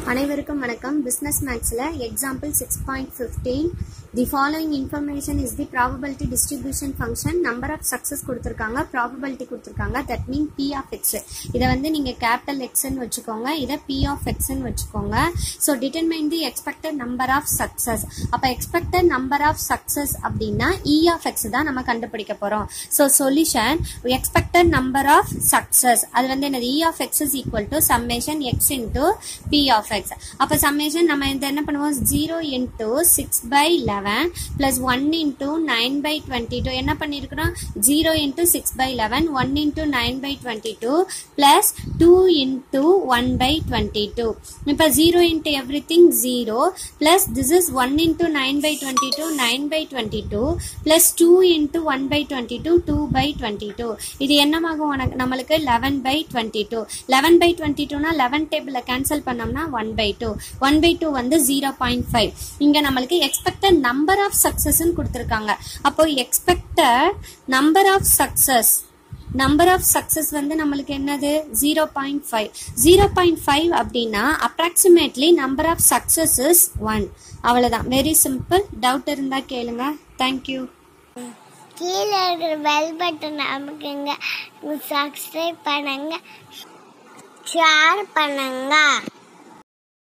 அனைவருக்கும் வணக்கம் பிஸ்னஸ் மேக்ஸில் example six point fifteen the following information is the probability distribution function number of success கொடுத்துருக்காங்க probability கொடுத்துருக்காங்க that mean P of X இதை வந்து நீங்கள் கேபிட்டல் எக்ஸ்ன்னு வச்சுக்கோங்க இதை பி ஆஃப் எக்ஸ்ன்னு வச்சுக்கோங்க so determine the expected number of success அப்போ எக்ஸ்பெக்டட் நம்பர் ஆஃப் சக்ஸஸ் அப்படின்னா இ ஆஃப் எக்ஸ் தான் நம்ம கண்டுபிடிக்க போகிறோம் so solution expected number of success அது வந்து என்னது E of X is equal to summation X into P of X அப்போ சம்மேஷன் நம்ம இந்த என்ன பண்ணுவோம் zero into six by eleven plus one into nine by twenty two என்ன பண்ணியிருக்கிறோம் zero into six by eleven one into nine by twenty two plus two into one by twenty two இப்போ zero into everything zero plus this is one into nine by twenty two nine by twenty two plus two into one by twenty two two by twenty two இது என்னமாகும் உனக்கு நம்மளுக்கு eleven by twenty two eleven by twenty டூனா eleven டேபிளில் cancel பண்ணோம்னா one by two one by two வந்து zero point five இங்கே நம்மளுக்கு எக்ஸ்பெக்டட் நம்பர் ஆஃப் சக்ஸஸ்ன்னு கொடுத்துருக்காங்க அப்போ expected number of success number of success வந்து நம்மளுக்கு என்னது zero point five zero point five அப்படின்னா approximately number of success is one அவ்வளோதான் வெரி சிம்பிள் டவுட் இருந்தால் கேளுங்க தேங்க்யூ கீழே இருக்கிற பெல் பட்டன் அமுக்குங்க சப்ஸ்கிரைப் பண்ணுங்க ஷேர் பண்ணுங்க